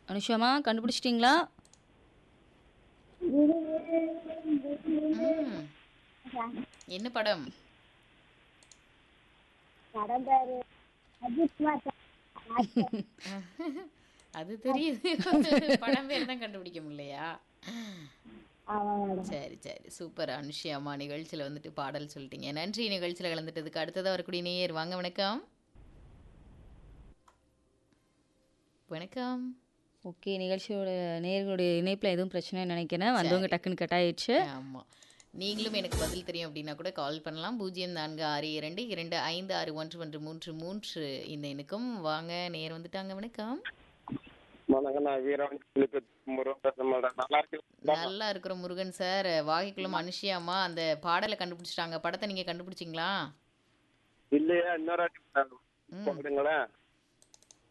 அனுஷாமா கண்டுபிடிச்சிட்டிங்களா ம். என்ன படம் கடந்தாரு அஜித்குமார் அது தெரியுது படம் பேர் தான் கண்டுபிடிக்க முடியலையா ஆமாம் மேடம் சரி சரி சூப்பர் அனுஷி அம்மா நிகழ்ச்சியில் வந்துட்டு பாடல் சொல்லிட்டீங்க நன்றி நிகழ்ச்சியில் கலந்துட்டதுக்கு அடுத்ததாக வரக்கூடிய நேயர் வாங்க வணக்கம் வணக்கம் ஓகே நிகழ்ச்சியோட நேர்களுடைய இணைப்பில் எதுவும் பிரச்சனைன்னு நினைக்கிறேன் வந்தவங்க டக்குன்னு கட் ஆயிடுச்சு ஆமா நீங்களும் எனக்கு பதில் தெரியும் அப்படின்னா கூட கால் பண்ணலாம் பூஜ்ஜியம் நான்கு ஆறு இரண்டு இரண்டு ஐந்து ஆறு ஒன்று ஒன்று மூன்று மூன்று இந்த எண்ணுக்கும் வாங்க நேர் வந்துட்டாங்க வணக்கம் வணக்கம் நான் வீரவன் முருகன் பேசுறேன் மேடம் நல்லா இருக்கு நல்லா இருக்கிற முருகன் சார் வாகைக்குளம் அனுஷியாமா அந்த பாடலை கண்டுபிடிச்சிட்டாங்க படத்தை நீங்க கண்டுபிடிச்சிங்களா இல்லையா இன்னொரு வாட்டி சொல்லுங்களேன்